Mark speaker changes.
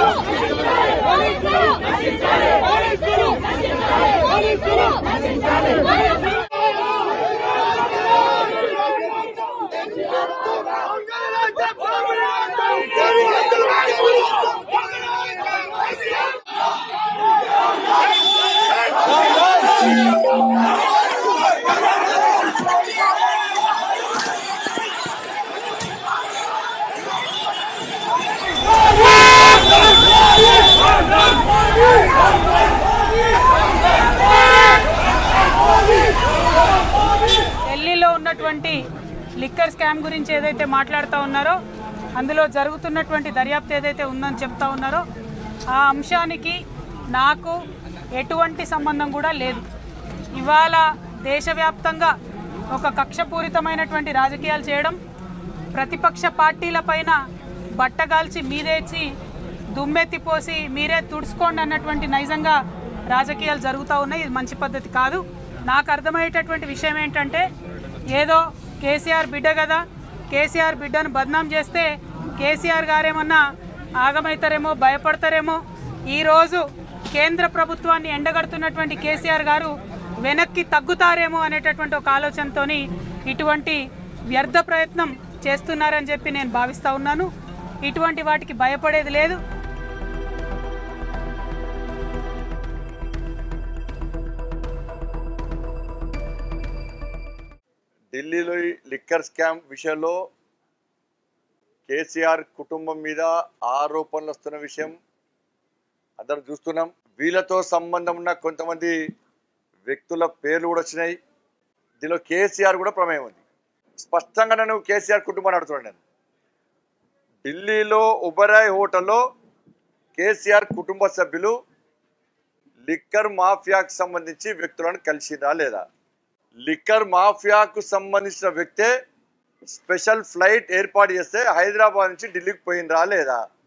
Speaker 1: ఢిల్లీలో ఉన్నటువంటి liquor scam గురించి ఏదైతే మాట్లాడుతూ ఉన్నారో అందులో జరుగుతున్నటువంటి దర్యాప్తు ఏదైతే ఉందని చెప్తా ఉన్నారో ఆ అంశానికి నాకు ఎటువంటి సంబంధం కూడా లేదు ఇవాళ దేశవ్యాప్తంగా ఒక కక్షపూరితమైనటువంటి రాజకీయాలు చేయడం ప్రతిపక్ష పార్టీలపైన బట్టగాల్చి మీదేచి దుమ్మెత్తిపోసి మీరే తుడుచుకోండి అన్నటువంటి నైజంగా రాజకీయాలు జరుగుతూ ఉన్నాయి ఇది మంచి పద్ధతి కాదు నాకు అర్థమయ్యేటటువంటి విషయం ఏంటంటే ఏదో కేసీఆర్ బిడ్డ కదా కేసీఆర్ బిడ్డను బద్నాం చేస్తే కేసీఆర్ గారేమన్నా ఆగమవుతారేమో భయపడతారేమో ఈరోజు కేంద్ర ప్రభుత్వాన్ని ఎండగడుతున్నటువంటి కేసీఆర్ గారు వెనక్కి తగ్గుతారేమో అనేటటువంటి ఒక ఆలోచనతోని ఇటువంటి వ్యర్థ ప్రయత్నం చేస్తున్నారని చెప్పి నేను భావిస్తూ ఉన్నాను ఇటువంటి వాటికి భయపడేది లేదు
Speaker 2: ఢిల్లీలో ఈ లిక్కర్ స్కామ్ విషయంలో కేసీఆర్ కుటుంబం మీద ఆరోపణలు వస్తున్న విషయం అందరం చూస్తున్నాం వీళ్ళతో సంబంధం ఉన్న కొంతమంది వ్యక్తుల పేర్లు కూడా వచ్చినాయి దీనిలో కేసీఆర్ కూడా ప్రమేయం ఉంది స్పష్టంగా నేను కేసీఆర్ కుటుంబాన్ని అడుగుతున్నాను నేను ఢిల్లీలో ఉబరాయ్ హోటల్లో కేసీఆర్ కుటుంబ సభ్యులు లిక్కర్ మాఫియాకు సంబంధించి వ్యక్తులను కలిసిరా లేదా లిక్కర్ మాఫియాకు సంబంధించిన వ్యక్తే స్పెషల్ ఫ్లైట్ ఏర్పాటు చేస్తే హైదరాబాద్ నుంచి ఢిల్లీకి పోయినరా లేదా